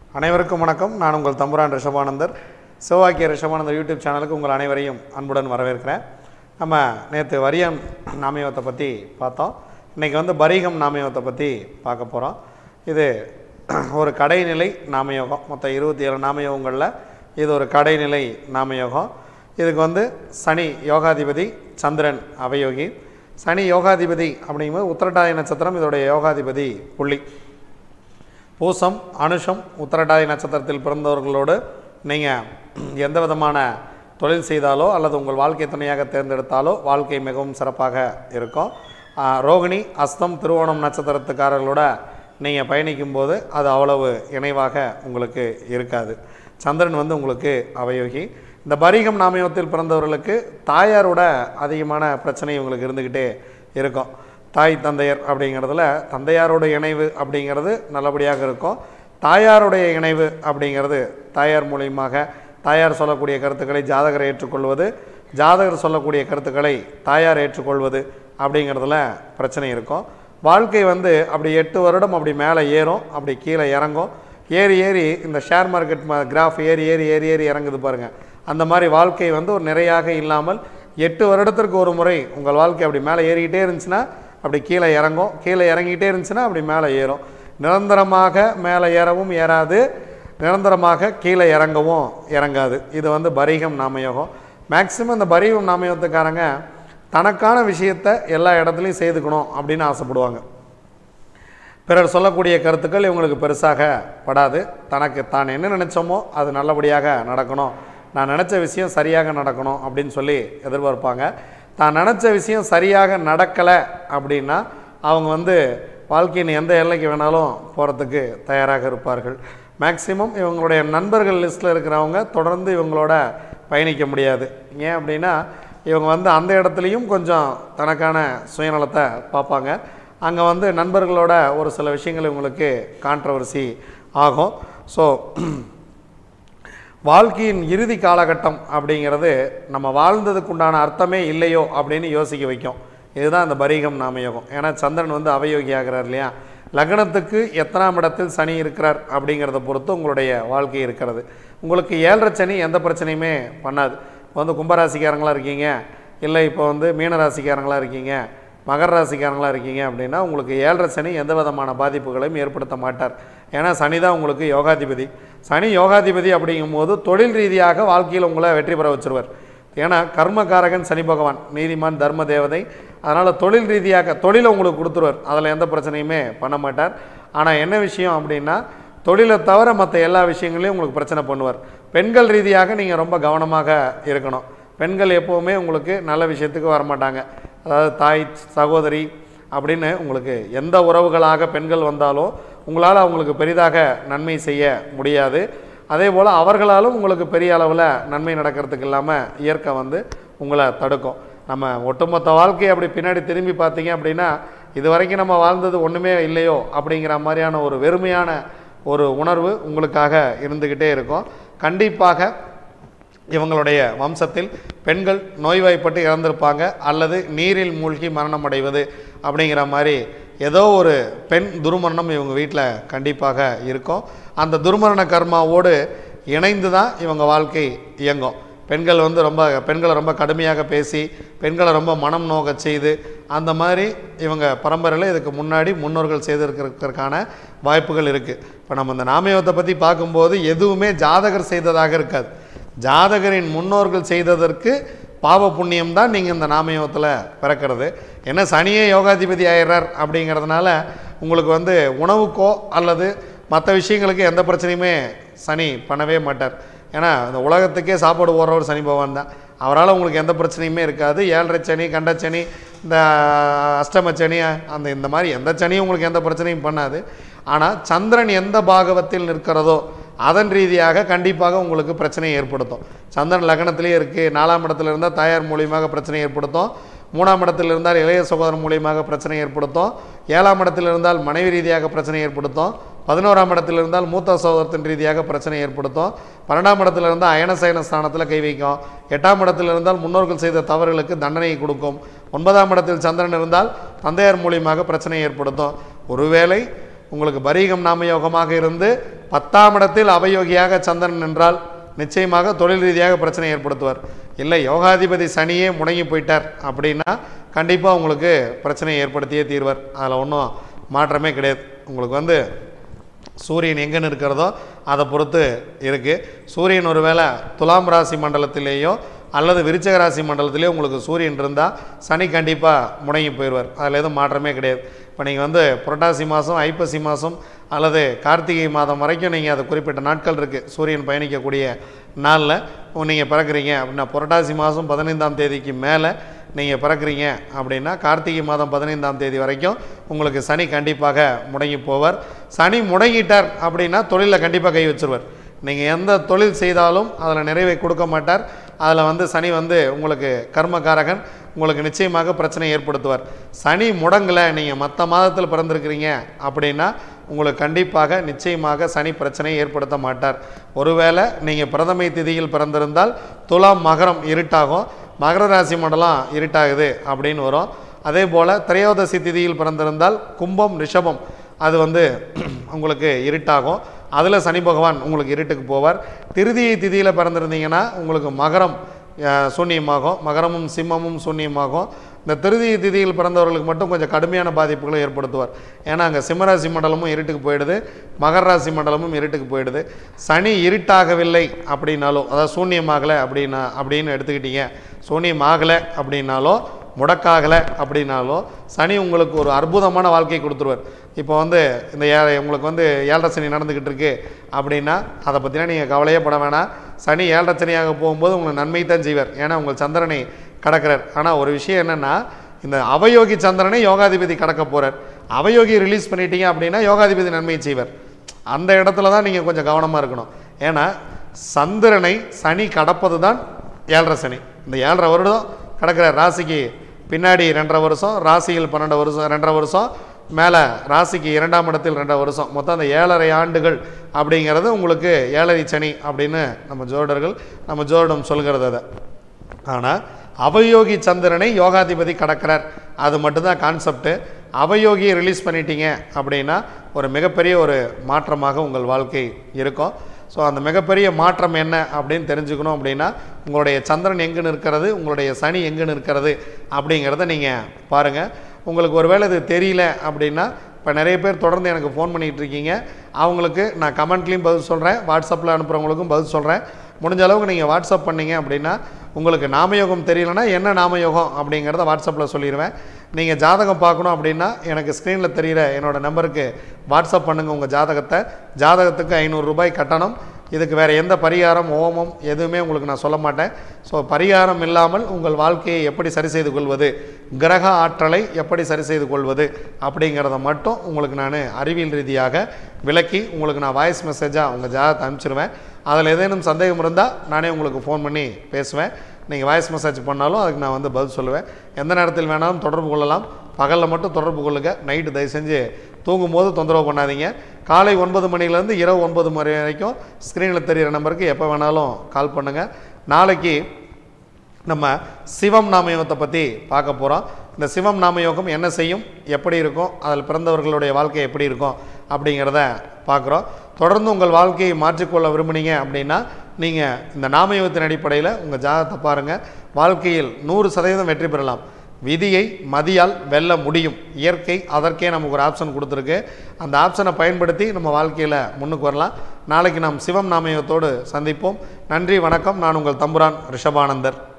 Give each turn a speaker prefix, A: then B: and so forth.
A: அனைவருக்கும் வணக்கம் நான் உங்கள் தம்புரான் ரிஷபானந்தர் சிவவாக்கிய ரிஷபானந்தர் யூடியூப் சேனலுக்கு உங்கள் அனைவரையும் அன்புடன் வரவேற்கிறேன் நம்ம நேற்று வரியம் நாமயோகத்தை பற்றி பார்த்தோம் இன்றைக்கி வந்து பரீகம் நாமயோகத்தை பற்றி பார்க்க போகிறோம் இது ஒரு கடைநிலை நாமயோகம் மொத்தம் இருபத்தி ஏழு நாமயோகங்களில் இது ஒரு கடைநிலை நாமயோகம் இதுக்கு வந்து சனி யோகாதிபதி சந்திரன் அவயோகி சனி யோகாதிபதி அப்படிங்கும்போது உத்திரட்டாதி நட்சத்திரம் இதோடைய யோகாதிபதி புள்ளி பூசம் அனுஷம் உத்திரட்டாதி நட்சத்திரத்தில் பிறந்தவர்களோடு நீங்கள் எந்த விதமான தொழில் செய்தாலோ அல்லது உங்கள் வாழ்க்கை துணையாக தேர்ந்தெடுத்தாலோ வாழ்க்கை மிகவும் சிறப்பாக இருக்கும் ஆ, ரோகிணி அஸ்தம் திருவோணம் நட்சத்திரத்துக்காரர்களோட நீங்கள் பயணிக்கும்போது அது அவ்வளவு இணைவாக உங்களுக்கு இருக்காது சந்திரன் வந்து உங்களுக்கு அவயோகி இந்த பரிகம் நாமயத்தில் பிறந்தவர்களுக்கு தாயாரோட அதிகமான பிரச்சனை உங்களுக்கு இருந்துக்கிட்டே இருக்கும் தாய் தந்தையர் அப்படிங்கிறதுல தந்தையாரோட இணைவு அப்படிங்கிறது நல்லபடியாக இருக்கும் தாயாருடைய இணைவு அப்படிங்கிறது தாயார் மூலியமாக தாயார் சொல்லக்கூடிய கருத்துக்களை ஜாதகர் ஏற்றுக்கொள்வது ஜாதகர் சொல்லக்கூடிய கருத்துக்களை தாயார் ஏற்றுக்கொள்வது அப்படிங்கிறதுல பிரச்சனை இருக்கும் வாழ்க்கை வந்து அப்படி எட்டு வருடம் அப்படி மேலே ஏறும் அப்படி கீழே இறங்கும் ஏறி ஏறி இந்த ஷேர் மார்க்கெட் கிராஃப் ஏறி ஏறி ஏறி ஏறி இறங்குது பாருங்கள் அந்த மாதிரி வாழ்க்கை வந்து ஒரு நிறையாக இல்லாமல் எட்டு வருடத்திற்கு ஒரு முறை உங்கள் வாழ்க்கை அப்படி மேலே ஏறிக்கிட்டே இருந்துச்சுன்னா அப்படி கீழே இறங்கும் கீழே இறங்கிட்டே இருந்துச்சுன்னா அப்படி மேலே ஏறும் நிரந்தரமாக மேலே ஏறவும் ஏறாது நிரந்தரமாக கீழே இறங்கவும் இறங்காது இது வந்து பரிகம் நாமயோகம் மேக்சிமம் இந்த பரிகம் நாமயோகத்துக்காரங்க தனக்கான விஷயத்தை எல்லா இடத்துலையும் செய்துக்கணும் அப்படின்னு ஆசைப்படுவாங்க பிறர் சொல்லக்கூடிய கருத்துக்கள் இவங்களுக்கு பெருசாக படாது தனக்கு தான் என்ன நினச்சோமோ அது நல்லபடியாக நடக்கணும் நான் நினச்ச விஷயம் சரியாக நடக்கணும் அப்படின்னு சொல்லி எதிர்பார்ப்பாங்க தான் நினச்ச விஷயம் சரியாக நடக்கலை அப்படின்னா அவங்க வந்து வாழ்க்கையின் எந்த எல்லைக்கு வேணாலும் போகிறதுக்கு தயாராக இருப்பார்கள் மேக்சிமம் இவங்களுடைய நண்பர்கள் லிஸ்ட்டில் இருக்கிறவங்க தொடர்ந்து இவங்களோட பயணிக்க முடியாது ஏன் அப்படின்னா இவங்க வந்து அந்த இடத்துலையும் கொஞ்சம் தனக்கான சுயநலத்தை பார்ப்பாங்க அங்கே வந்து நண்பர்களோட ஒரு சில விஷயங்கள் இவங்களுக்கு கான்ட்ரவர்சி ஆகும் ஸோ வாழ்க்கையின் இறுதி காலகட்டம் அப்படிங்கிறது நம்ம வாழ்ந்ததுக்குண்டான அர்த்தமே இல்லையோ அப்படின்னு யோசிக்க வைக்கும் இதுதான் இந்த பரீகம் நாமயோகம் ஏன்னா சந்திரன் வந்து அவயோகி ஆகிறார் இல்லையா லக்னத்துக்கு எத்தனாம் இடத்தில் சனி இருக்கிறார் அப்படிங்கிறத பொறுத்து உங்களுடைய வாழ்க்கை இருக்கிறது உங்களுக்கு ஏழரை சனி எந்த பிரச்சனையுமே பண்ணாது இப்போ வந்து கும்பராசிக்காரங்களா இருக்கீங்க இல்லை இப்போ வந்து மீனராசிக்காரங்களா இருக்கீங்க மகர ராசிக்காரங்களா இருக்கீங்க அப்படின்னா உங்களுக்கு ஏழரை சனி எந்த விதமான பாதிப்புகளையும் ஏற்படுத்த மாட்டார் ஏன்னா சனி தான் உங்களுக்கு யோகாதிபதி சனி யோகாதிபதி அப்படிங்கும்போது தொழில் ரீதியாக வாழ்க்கையில் உங்களை வெற்றி பெற வச்சிருவார் ஏன்னா கர்மகாரகன் சனி பகவான் நீதிமான் தர்ம தேவதை அதனால் தொழில் ரீதியாக தொழிலை உங்களுக்கு கொடுத்துருவார் அதில் எந்த பிரச்சனையுமே பண்ண மாட்டார் ஆனால் என்ன விஷயம் அப்படின்னா தொழிலை தவிர மற்ற எல்லா விஷயங்களையும் உங்களுக்கு பிரச்சனை பண்ணுவார் பெண்கள் ரீதியாக நீங்கள் ரொம்ப கவனமாக இருக்கணும் பெண்கள் எப்போவுமே உங்களுக்கு நல்ல விஷயத்துக்கு வரமாட்டாங்க அதாவது தாய் சகோதரி அப்படின்னு உங்களுக்கு எந்த உறவுகளாக பெண்கள் வந்தாலும் உங்களால் அவங்களுக்கு பெரிதாக நன்மை செய்ய முடியாது அதே போல் அவர்களாலும் உங்களுக்கு பெரிய அளவில் நன்மை நடக்கிறதுக்கு இல்லாமல் இயற்கை வந்து உங்களை தடுக்கும் நம்ம ஒட்டுமொத்த வாழ்க்கையை அப்படி பின்னாடி திரும்பி பார்த்தீங்க அப்படின்னா இது வரைக்கும் நம்ம வாழ்ந்தது ஒன்றுமே இல்லையோ அப்படிங்கிற மாதிரியான ஒரு வெறுமையான ஒரு உணர்வு உங்களுக்காக இருந்துக்கிட்டே இருக்கும் கண்டிப்பாக இவங்களுடைய வம்சத்தில் பெண்கள் நோய்வாய்ப்பட்டு இறந்திருப்பாங்க அல்லது நீரில் மூழ்கி மரணம் அடைவது அப்படிங்கிற மாதிரி ஏதோ ஒரு பெண் துர்மரணம் இவங்க வீட்டில் கண்டிப்பாக இருக்கும் அந்த துர்மரண கர்மாவோடு இணைந்து தான் இவங்க வாழ்க்கை இயங்கும் பெண்கள் வந்து ரொம்ப பெண்களை ரொம்ப கடுமையாக பேசி பெண்களை ரொம்ப மனம் நோகச் செய்து அந்த மாதிரி இவங்க பரம்பரையில் இதுக்கு முன்னாடி முன்னோர்கள் செய்திருக்கிறதுக்கான வாய்ப்புகள் இருக்குது இப்போ நம்ம இந்த நாமயோகத்தை பற்றி பார்க்கும்போது எதுவுமே ஜாதகர் செய்ததாக இருக்காது ஜாதகரின் முன்னோர்கள் செய்ததற்கு பாவ புண்ணியம் தான் நீங்கள் இந்த நாமயோகத்தில் பிறக்கிறது ஏன்னா சனியே யோகாதிபதி ஆயிடுறார் அப்படிங்கிறதுனால உங்களுக்கு வந்து உணவுக்கோ அல்லது மற்ற விஷயங்களுக்கு எந்த பிரச்சனையுமே சனி பண்ணவே மாட்டார் ஏன்னா இந்த உலகத்துக்கே சாப்பாடு போடுறவர் சனி பகவான் தான் அவரால் உங்களுக்கு எந்த பிரச்சனையுமே இருக்காது ஏழரை சனி கண்டச்சனி இந்த அஷ்டம சனி அந்த இந்த மாதிரி எந்த சனியும் உங்களுக்கு எந்த பிரச்சனையும் பண்ணாது ஆனால் சந்திரன் எந்த பாகவத்தில் நிற்கிறதோ அதன் ரீதியாக கண்டிப்பாக உங்களுக்கு பிரச்சனையை ஏற்படுத்தும் சந்திரன் லக்னத்திலே இருக்குது நாலாம் இடத்துல இருந்தால் தாயார் மூலியமாக பிரச்சனை ஏற்படுத்தும் மூணாம் இடத்தில் இருந்தால் இளைய சகோதரன் மூலியமாக பிரச்சனை ஏற்படுத்தும் ஏழாம் இடத்தில் இருந்தால் மனைவி ரீதியாக பிரச்சனை ஏற்படுத்தும் பதினோராம் இடத்தில் இருந்தால் மூத்த சகோதரத்தின் ரீதியாக பிரச்சனை ஏற்படுத்தும் பன்னெண்டாம் இடத்துல இருந்தால் அயனசயன ஸ்தானத்தில் கை வைக்கும் எட்டாம் இடத்தில் இருந்தால் முன்னோர்கள் செய்த தவறுகளுக்கு தண்டனையை கொடுக்கும் ஒன்பதாம் இடத்தில் சந்திரன் இருந்தால் தந்தையார் மூலியமாக பிரச்சனை ஏற்படுத்தும் ஒருவேளை உங்களுக்கு பரீகம் நாமயோகமாக இருந்து பத்தாம் இடத்தில் அவயோகியாக சந்திரன் என்றால் நிச்சயமாக தொழில் ரீதியாக பிரச்சனை ஏற்படுத்துவார் இல்லை யோகாதிபதி சனியே முடங்கி போயிட்டார் அப்படின்னா கண்டிப்பாக உங்களுக்கு பிரச்சனையை ஏற்படுத்தியே தீர்வார் அதில் ஒன்றும் மாற்றமே கிடையாது உங்களுக்கு வந்து சூரியன் எங்கன்னு இருக்கிறதோ அதை பொறுத்து இருக்குது சூரியன் ஒருவேளை துலாம் ராசி மண்டலத்திலேயோ அல்லது விருச்சக ராசி மண்டலத்திலேயோ உங்களுக்கு சூரியன் இருந்தால் சனி கண்டிப்பாக முடங்கி போயிடுவார் அதில் எதுவும் மாற்றமே கிடையாது இப்போ நீங்கள் வந்து புரட்டாசி மாதம் ஐப்பசி மாதம் அல்லது கார்த்திகை மாதம் வரைக்கும் நீங்கள் அது குறிப்பிட்ட நாட்கள் இருக்குது சூரியன் பயணிக்கக்கூடிய நாளில் நீங்கள் பிறக்கிறீங்க அப்படின்னா புரட்டாசி மாதம் பதினைந்தாம் தேதிக்கு மேலே நீங்கள் பிறக்கிறீங்க அப்படின்னா கார்த்திகை மாதம் பதினைந்தாம் தேதி வரைக்கும் உங்களுக்கு சனி கண்டிப்பாக முடங்கி போவார் சனி முடங்கிட்டார் அப்படின்னா தொழிலில் கண்டிப்பாக கை வச்சிருவார் நீங்கள் எந்த தொழில் செய்தாலும் அதில் நிறைவை கொடுக்க மாட்டார் அதில் வந்து சனி வந்து உங்களுக்கு கர்மகாரகன் உங்களுக்கு நிச்சயமாக பிரச்சனை ஏற்படுத்துவார் சனி முடங்கலை நீங்கள் மற்ற மாதத்தில் பிறந்திருக்கிறீங்க அப்படின்னா உங்களுக்கு கண்டிப்பாக நிச்சயமாக சனி பிரச்சனையை ஏற்படுத்த மாட்டார் ஒருவேளை நீங்கள் பிரதமை திதியில் பிறந்திருந்தால் துலாம் மகரம் இருட்டாகும் மகர ராசி மண்டலம் இருட்டாகுது அப்படின்னு வரும் அதே போல் திரையோதசி திதியில் பிறந்திருந்தால் கும்பம் ரிஷபம் அது வந்து உங்களுக்கு இருட்டாகும் அதில் சனி பகவான் உங்களுக்கு இருட்டுக்கு போவார் திருதியை திதியில் பிறந்திருந்தீங்கன்னா உங்களுக்கு மகரம் அஹ், சூன்யமாகும் மகரமும் சிம்மமும் சூன்யமாகும் இந்த திருதியை திதியில் பிறந்தவர்களுக்கு மட்டும் கொஞ்சம் கடுமையான பாதிப்புகளை ஏற்படுத்துவார் ஏன்னா அங்கே சிம்மராசி மண்டலமும் இருட்டுக்கு போயிடுது மகர ராசி மண்டலமும் இருட்டுக்கு போயிடுது சனி இருட்டாகவில்லை அப்படின்னாலோ அதாவது சூன்யமாகலை அப்படின்னா அப்படின்னு எடுத்துக்கிட்டீங்க சூன்யம் ஆகலை அப்படின்னாலோ முடக்காகலை அப்படின்னாலோ சனி உங்களுக்கு ஒரு அற்புதமான வாழ்க்கை கொடுத்துருவார் இப்போ வந்து இந்த ஏழை உங்களுக்கு வந்து ஏழரை சனி நடந்துக்கிட்டு இருக்கு அப்படின்னா அதை பற்றினா நீங்கள் கவலையே பட வேணாம் சனி ஏழரை சனியாக போகும்போது உங்களுக்கு நன்மை தான் செய்வார் ஏன்னா உங்கள் சந்திரனை கடக்கிறார் ஆனால் ஒரு விஷயம் என்னென்னா இந்த அவயோகி சந்திரனை யோகாதிபதி கடக்க போகிறார் அவயோகி ரிலீஸ் பண்ணிட்டீங்க அப்படின்னா யோகாதிபதி நன்மையை செய்வார் அந்த இடத்துல தான் நீங்கள் கொஞ்சம் கவனமாக இருக்கணும் ஏன்னா சந்திரனை சனி கடப்பது தான் ஏழரை சனி இந்த ஏழரை வருடம் கடக்கிற ராசிக்கு பின்னாடி ரெண்டரை வருஷம் ராசியில் பன்னெண்டு வருஷம் ரெண்டரை வருஷம் மேலே ராசிக்கு இரண்டாம் இடத்தில் ரெண்டரை வருஷம் மொத்தம் அந்த ஏழரை ஆண்டுகள் அப்படிங்கிறது உங்களுக்கு ஏழரை சனி அப்படின்னு நம்ம ஜோடர்கள் நம்ம ஜோடம் சொல்கிறது அதை ஆனால் அவயோகி சந்திரனை யோகாதிபதி கடக்கிறார் அது மட்டும்தான் கான்செப்ட்டு அவயோகியை ரிலீஸ் பண்ணிட்டீங்க அப்படின்னா ஒரு மிகப்பெரிய ஒரு மாற்றமாக உங்கள் வாழ்க்கை இருக்கும் ஸோ அந்த மிகப்பெரிய மாற்றம் என்ன அப்படின்னு தெரிஞ்சுக்கணும் அப்படின்னா உங்களுடைய சந்திரன் எங்கே நிற்கிறது உங்களுடைய சனி எங்கே நிற்கிறது அப்படிங்கிறத நீங்கள் பாருங்கள் உங்களுக்கு ஒருவேளை இது தெரியல அப்படின்னா இப்போ நிறைய பேர் தொடர்ந்து எனக்கு ஃபோன் பண்ணிகிட்டு இருக்கீங்க அவங்களுக்கு நான் கமெண்ட்லேயும் பதில் சொல்கிறேன் வாட்ஸ்அப்பில் அனுப்புகிறவங்களுக்கும் பதில் சொல்கிறேன் முடிஞ்ச அளவுக்கு நீங்கள் வாட்ஸ்அப் பண்ணீங்க அப்படின்னா உங்களுக்கு நாமயோகம் தெரியலனா என்ன நாமயோகம் அப்படிங்கிறத வாட்ஸ்அப்பில் சொல்லிடுவேன் நீங்கள் ஜாதகம் பார்க்கணும் அப்படின்னா எனக்கு ஸ்க்ரீனில் தெரிகிற என்னோடய நம்பருக்கு வாட்ஸ்அப் பண்ணுங்கள் உங்கள் ஜாதகத்தை ஜாதகத்துக்கு ஐநூறு ரூபாய் கட்டணம் இதுக்கு வேறு எந்த பரிகாரம் ஹோமம் எதுவுமே உங்களுக்கு நான் சொல்ல மாட்டேன் ஸோ பரிகாரம் இல்லாமல் உங்கள் வாழ்க்கையை எப்படி சரி செய்து கொள்வது கிரக ஆற்றலை எப்படி சரி செய்து கொள்வது அப்படிங்கிறத மட்டும் உங்களுக்கு நான் அறிவியல் ரீதியாக விளக்கி உங்களுக்கு நான் வாய்ஸ் மெசேஜாக உங்கள் ஜாதகத்தை அனுப்பிச்சிருவேன் அதில் ஏதேனும் சந்தேகம் இருந்தால் நானே உங்களுக்கு ஃபோன் பண்ணி பேசுவேன் நீங்கள் வாய்ஸ் மெசேஜ் பண்ணாலும் அதுக்கு நான் வந்து பதில் சொல்லுவேன் எந்த நேரத்தில் வேணாலும் தொடர்பு கொள்ளலாம் பகலில் மட்டும் தொடர்பு கொள்ளுங்க நைட்டு தயவு செஞ்சு தூங்கும்போது தொந்தரவு பண்ணாதீங்க காலை ஒன்பது மணிலேருந்து இரவு ஒன்பது மணி வரைக்கும் ஸ்க்ரீனில் தெரிகிற நம்பருக்கு எப்போ வேணாலும் கால் பண்ணுங்கள் நாளைக்கு நம்ம சிவம் நாமயோகத்தை பற்றி பார்க்க போகிறோம் இந்த சிவம் நாமயோகம் என்ன செய்யும் எப்படி இருக்கும் அதில் பிறந்தவர்களுடைய வாழ்க்கை எப்படி இருக்கும் அப்படிங்கிறத பார்க்குறோம் தொடர்ந்து உங்கள் வாழ்க்கையை மாற்றிக்கொள்ள விரும்புனீங்க அப்படின்னா நீங்கள் இந்த நாமயோகத்தின் அடிப்படையில் உங்கள் ஜாதகத்தை பாருங்கள் வாழ்க்கையில் நூறு சதவீதம் வெற்றி பெறலாம் விதியை மதியால் வெல்ல முடியும் இயற்கை அதற்கே நமக்கு ஒரு ஆப்ஷன் கொடுத்துருக்கு அந்த ஆப்ஷனை பயன்படுத்தி நம்ம வாழ்க்கையில் முன்னுக்கு வரலாம் நாளைக்கு நாம் சிவம் நாமயோகத்தோடு சந்திப்போம் நன்றி வணக்கம் நான் உங்கள் தம்புரான் ரிஷபானந்தர்